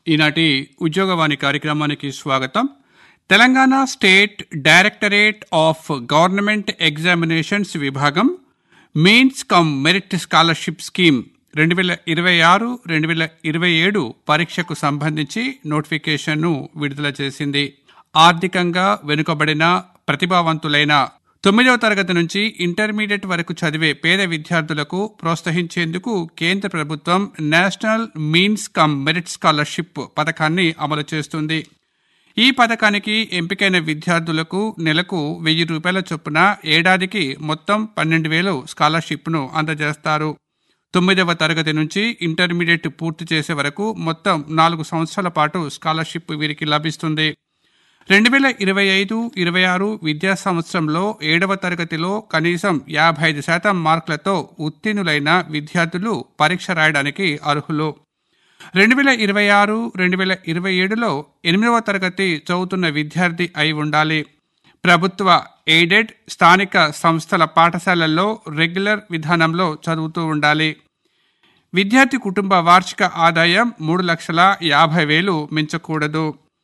ఈనాటి ఉద్యోగవాణి కార్యక్రమానికి స్వాగతం Telangana state directorate of government examinations విభాగం means cum merit scholarship scheme రెండు వేల ఇరవై ఆరు రెండు వేల ఇరవై ఏడు పరీక్షకు సంబంధించి నోటిఫికేషన్ను విడుదల చేసింది ఆర్థికంగా వెనుకబడిన ప్రతిభావంతులైన తొమ్మిదవ తరగతి నుంచి ఇంటర్మీడియట్ వరకు చదివే పేద విద్యార్థులకు ప్రోత్సహించేందుకు కేంద్ర ప్రభుత్వం national means cum merit scholarship పథకాన్ని అమలు చేస్తుంది ఈ పథకానికి ఎంపికైన విద్యార్థులకు నెలకు వెయ్యి రూపాయల చొప్పున ఏడాదికి మొత్తం పన్నెండు వేలు స్కాలర్షిప్ను అందజేస్తారు తొమ్మిదవ తరగతి నుంచి ఇంటర్మీడియట్ పూర్తి చేసే వరకు మొత్తం నాలుగు సంవత్సరాల పాటు స్కాలర్షిప్ వీరికి లభిస్తుంది రెండు వేల ఇరవై ఐదు ఇరవై ఆరు విద్యా సంవత్సరంలో ఏడవ తరగతిలో కనీసం యాభై ఐదు శాతం మార్కులతో ఉత్తీర్ణులైన విద్యార్థులు పరీక్ష రాయడానికి అర్హులు రెండు వేల ఇరవై ఆరు రెండు వేల ఇరవై ఏడులో ఎనిమిదవ తరగతి చదువుతున్న విద్యార్థి అయి ఉండాలి ప్రభుత్వ ఎయిడెడ్ స్థానిక సంస్థల పాఠశాలల్లో రెగ్యులర్ విధానంలో చదువుతూ ఉండాలి విద్యార్థి కుటుంబ వార్షిక ఆదాయం మూడు లక్షల యాభై వేలు మించకూడదు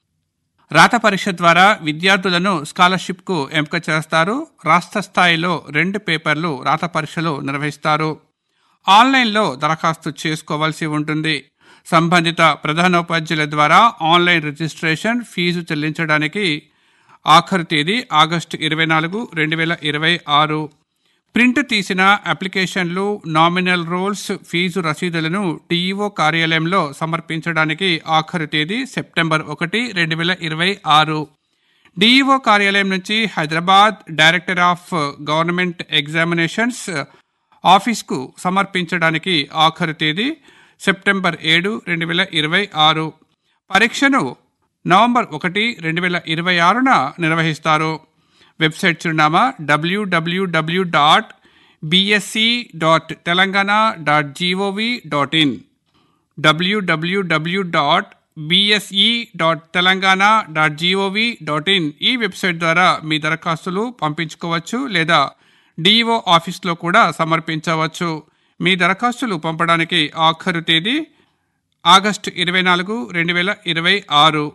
రాత పరీక్ష ద్వారా విద్యార్థులను స్కాలర్షిప్కు ఎంపిక చేస్తారు రాష్ట్ర స్థాయిలో రెండు పేపర్లు రాత పరీక్షలు నిర్వహిస్తారు ఆన్లైన్లో దరఖాస్తు చేసుకోవాల్సి ఉంటుంది సంబంధిత ప్రధానోపాధ్యాయుల ద్వారా ఆన్లైన్ రిజిస్ట్రేషన్ ఫీజు చెల్లించడానికి ఆఖరు తేదీ ఆగస్టు ఇరవై నాలుగు రెండు వేల ఇరవై ఆరు ప్రింట్ తీసిన అప్లికేషన్లు నామినల్ రోల్స్ ఫీజు రసీదులను టీఈఓ కార్యాలయంలో సమర్పించడానికి ఆఖరు తేదీ సెప్టెంబర్ ఒకటి రెండు వేల ఇరవై ఆరు డిఈఓ కార్యాలయం నుంచి Hyderabad director of government examinations ఆఫీస్కు సమర్పించడానికి ఆఖరు తేదీ సెప్టెంబర్ ఏడు రెండు వేల ఇరవై ఆరు పరీక్షను నవంబర్ ఒకటి రెండు వేల ఇరవై ఆరున నిర్వహిస్తారు వెబ్సైట్ చిరునామా WWW dot BSC dot Telangana dot GOV dot in WWW dot BSE dot Telangana dot GOV dot in ఈ వెబ్సైట్ ద్వారా మీ దరఖాస్తులు పంపించుకోవచ్చు లేదా డిఈఓ ఆఫీస్లో కూడా సమర్పించవచ్చు మీ దరఖాస్తులు పంపడానికి ఆఖరు తేదీ ఆగస్టు ఇరవై నాలుగు రెండు వేల ఇరవై ఆరు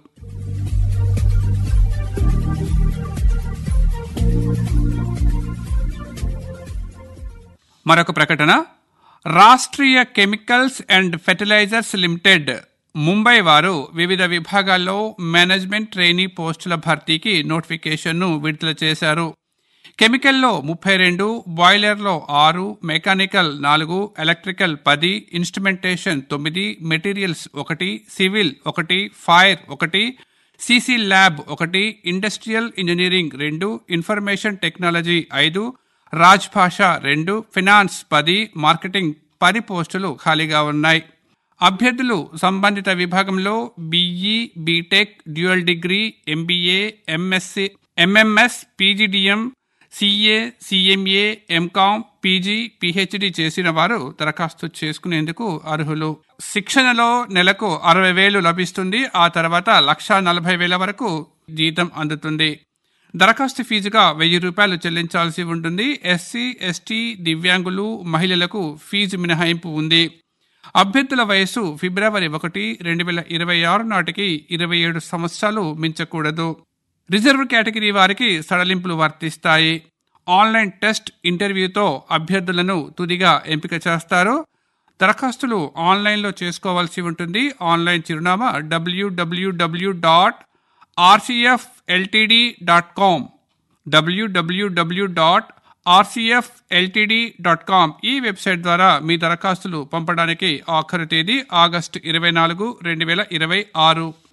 మరొక ప్రకటన Rashtriya chemicals and fertilisers limited Mumbai వారు వివిధ విభాగాల్లో మేనేజ్మెంట్ ట్రైనీ పోస్టుల భర్తీకి నోటిఫికేషన్ను విడుదల చేశారు కెమికల్లో ముప్పై రెండు బాయిలర్లో ఆరు మెకానికల్ నాలుగు ఎలక్ట్రికల్ పది ఇన్స్ట్రుమెంటేషన్ తొమ్మిది మెటీరియల్స్ ఒకటి సివిల్ ఒకటి ఫైర్ ఒకటి సిసి ల్యాబ్ ఒకటి ఇండస్ట్రియల్ ఇంజనీరింగ్ రెండు ఇన్ఫర్మేషన్ టెక్నాలజీ ఐదు రాజ్ భాష రెండు ఫినాన్స్ పది మార్కెటింగ్ పది పోస్టులు ఖాళీగా ఉన్నాయి అభ్యర్థులు సంబంధిత విభాగంలో BE BTech dual degree MBA MSc MMS PGDM CA CMA MCom PG PhD చేసిన వారు దరఖాస్తు చేసుకునేందుకు అర్హులు శిక్షణలో నెలకు అరవై వేలు లభిస్తుంది ఆ తర్వాత లక్ష నలభై వేల వరకు జీతం అందుతుంది దరఖాస్తు ఫీజుగా వెయ్యి రూపాయలు చెల్లించాల్సి ఉంటుంది ఎస్సీ ఎస్టీ దివ్యాంగులు మహిళలకు ఫీజు మినహాయింపు ఉంది అభ్యర్థుల వయస్సు ఫిబ్రవరి ఒకటి రెండు వేల ఇరవై ఆరు నాటికి ఇరవై ఏడు సంవత్సరాలు మించకూడదు రిజర్వ్ కేటగిరీ వారికి సడలింపులు వర్తిస్తాయి ఆన్లైన్ టెస్ట్ ఇంటర్వ్యూతో అభ్యర్థులను తుదిగా ఎంపిక చేస్తారు దరఖాస్తులు ఆన్లైన్లో చేసుకోవాల్సి ఉంటుంది ఆన్లైన్ చిరునామా WWW dot RCF LTD dot com WWW dot RCF LTD dot com ఈ వెబ్సైట్ ద్వారా మీ దరఖాస్తులు పంపడానికి ఆఖరు తేదీ ఆగస్టు ఇరవై నాలుగు రెండు వేల ఇరవై ఆరు